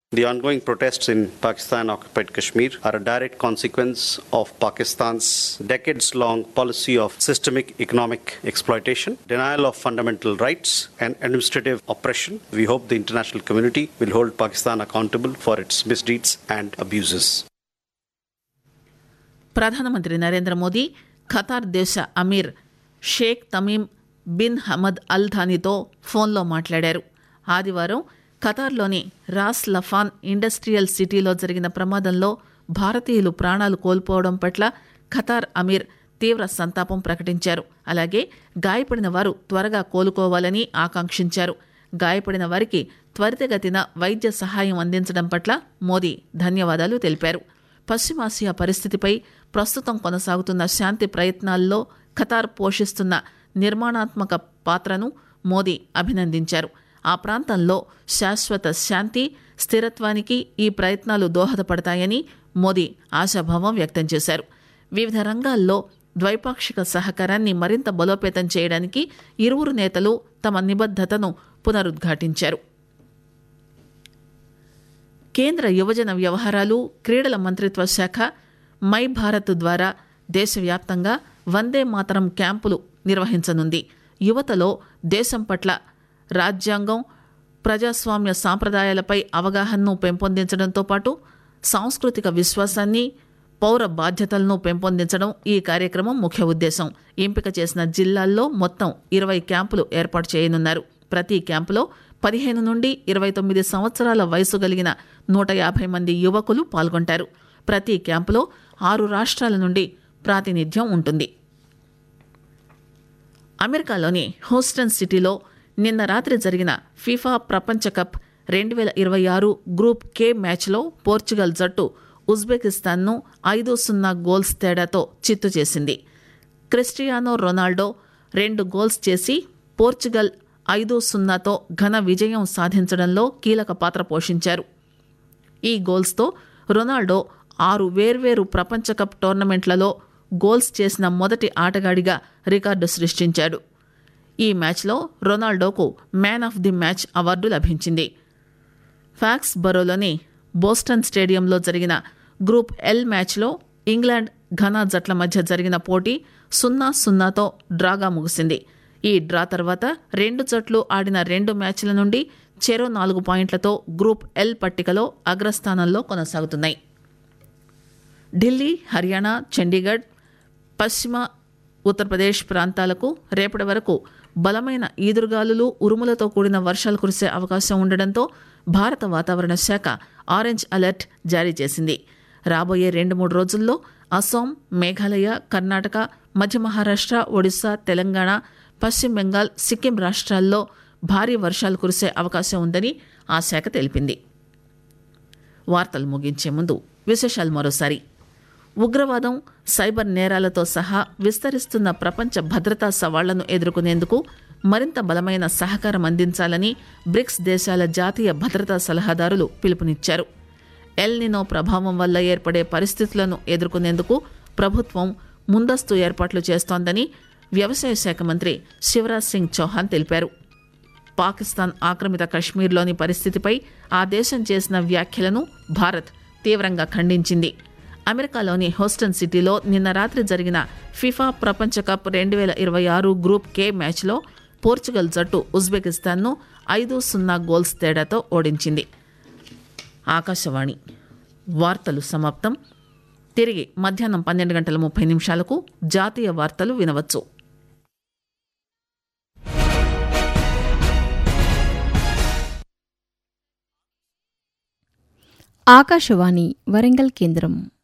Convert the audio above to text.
The ongoing protests in Pakistan occupied Kashmir are a direct consequence of Pakistan's decades long policy of systemic economic exploitation, denial of fundamental rights, and administrative oppression. We hope the international community will hold Pakistan accountable for its misdeeds and abuses. ప్రధానమంత్రి Narendra Modi Qatar దేశ అమీర్ Sheikh Tamim bin Hamad Al థానీతో ఫోన్లో మాట్లాడారు ఆదివారం ఖతార్లోని Ross Laffan industrial సిటీలో జరిగిన ప్రమాదంలో భారతీయులు ప్రాణాలు కోల్పోవడం పట్ల ఖతార్ అమీర్ తీవ్ర సంతాపం ప్రకటించారు అలాగే గాయపడిన వారు త్వరగా కోలుకోవాలని ఆకాంక్షించారు గాయపడిన వారికి త్వరితగతిన వైద్య సహాయం అందించడం పట్ల మోదీ ధన్యవాదాలు తెలిపారు పశ్చిమాసియా పరిస్థితిపై ప్రస్తుతం కొనసాగుతున్న శాంతి ప్రయత్నాల్లో ఖతార్ పోషిస్తున్న నిర్మాణాత్మక పాత్రను మోదీ అభినందించారు ఆ ప్రాంతంలో శాశ్వత శాంతి స్థిరత్వానికి ఈ ప్రయత్నాలు దోహదపడతాయని మోదీ ఆశాభావం వ్యక్తం చేశారు వివిధ రంగాల్లో ద్వైపాక్షిక సహకారాన్ని మరింత బలోపేతం చేయడానికి ఇరువురు నేతలు తమ నిబద్ధతను పునరుద్ఘాటించారు కేంద్ర యువజన వ్యవహారాలు క్రీడల మంత్రిత్వ శాఖ మై భారత్ ద్వారా దేశవ్యాప్తంగా వందే మాతరం క్యాంపులు నిర్వహించనుంది యువతలో దేశం పట్ల రాజ్యాంగం ప్రజాస్వామ్య సాంప్రదాయాలపై అవగాహనను పెంపొందించడంతో పాటు సాంస్కృతిక విశ్వాసాన్ని పౌర బాధ్యతలను పెంపొందించడం ఈ కార్యక్రమం ముఖ్య ఉద్దేశం ఎంపిక చేసిన జిల్లాల్లో మొత్తం ఇరవై క్యాంపులు ఏర్పాటు చేయనున్నారు ప్రతి క్యాంపులో పదిహేను నుండి ఇరవై తొమ్మిది సంవత్సరాల వయసు కలిగిన నూట యాభై మంది యువకులు పాల్గొంటారు ప్రతి క్యాంపులో ఆరు రాష్ట్రాల నుండి ప్రాతినిధ్యం ఉంటుంది అమెరికాలోని హూస్టన్ సిటీలో నిన్న రాత్రి జరిగిన ఫీఫా ప్రపంచ కప్ రెండు వేల ఇరవై ఆరు గ్రూప్ కే మ్యాచ్లో పోర్చుగల్ జట్టు ఉజ్బెకిస్తాన్ను ఐదు సున్నా గోల్స్ తేడాతో చిత్తు చేసింది క్రిస్టియానో రొనాల్డో రెండు గోల్స్ చేసి పోర్చుగల్ ఐదు సున్నాతో ఘన విజయం సాధించడంలో కీలక పాత్ర పోషించారు ఈ గోల్స్తో రొనాల్డో ఆరు వేర్వేరు ప్రపంచ కప్ టోర్నమెంట్లలో గోల్స్ చేసిన మొదటి ఆటగాడిగా రికార్డు సృష్టించాడు ఈ మ్యాచ్లో రొనాల్డోకు man of the match award లభించింది ఫ్యాక్స్ బరోలోని బోస్టన్ స్టేడియంలో జరిగిన గ్రూప్ ఎల్ మ్యాచ్లో ఇంగ్లాండ్ ఘనా జట్ల మధ్య జరిగిన పోటీ సున్నా సున్నాతో డ్రాగా ముగిసింది ఈ డ్రా తర్వాత రెండు జట్లు ఆడిన రెండు మ్యాచ్ల నుండి చెరో నాలుగు పాయింట్లతో గ్రూప్ ఎల్ పట్టికలో అగ్రస్థానంలో కొనసాగుతున్నాయి ఢిల్లీ హర్యానా చండీగఢ్ పశ్చిమ ఉత్తరప్రదేశ్ ప్రాంతాలకు రేపటి వరకు బలమైన ఈదురుగాలులు ఉరుములతో కూడిన వర్షాలు కురిసే అవకాశం ఉండడంతో భారత వాతావరణ శాఖ ఆరెంజ్ అలర్ట్ జారీ చేసింది రాబోయే రెండు మూడు రోజుల్లో అస్సాం మేఘాలయ కర్ణాటక మధ్య మహారాష్ట్ర ఒడిశా తెలంగాణ పశ్చిమ బెంగాల్ సిక్కిం రాష్ట్రాల్లో భారీ వర్షాలు కురిసే అవకాశం ఉందని ఆ శాఖ తెలిపింది వార్తలు ముగించే ముందు విశేషాలు మరోసారి ఉగ్రవాదం సైబర్ నేరాలతో సహా విస్తరిస్తున్న ప్రపంచ భద్రతా సవాళ్లను ఎదుర్కొనేందుకు మరింత బలమైన సహకారం అందించాలని బ్రిక్స్ దేశాల జాతీయ భద్రతా సలహాదారులు పిలుపునిచ్చారు ఎల్నినో ప్రభావం వల్ల ఏర్పడే పరిస్థితులను ఎదుర్కొనేందుకు ప్రభుత్వం ముందస్తు ఏర్పాట్లు చేస్తోందని వ్యవసాయ శాఖ మంత్రి శివరాజ్ సింగ్ చౌహాన్ తెలిపారు పాకిస్తాన్ ఆక్రమిత కశ్మీర్లోని పరిస్థితిపై ఆ దేశం చేసిన వ్యాఖ్యలను భారత్ తీవ్రంగా ఖండించింది అమెరికాలోని హోస్టన్ సిటీలో నిన్న రాత్రి జరిగిన ఫిఫా ప్రపంచ కప్ రెండు వేల ఇరవై ఆరు గ్రూప్ కే మ్యాచ్లో పోర్చుగల్ జట్టు ఉజ్బెకిస్తాన్ను ఐదు సున్నా గోల్స్ తేడాతో ఓడించింది ఆకాశవాణి వార్తలు సమాప్తం తిరిగి మధ్యాహ్నం పన్నెండు గంటల ముప్పై నిమిషాలకు జాతీయ వార్తలు వినవచ్చు ఆకాశవాణి వరంగల్ కేంద్రం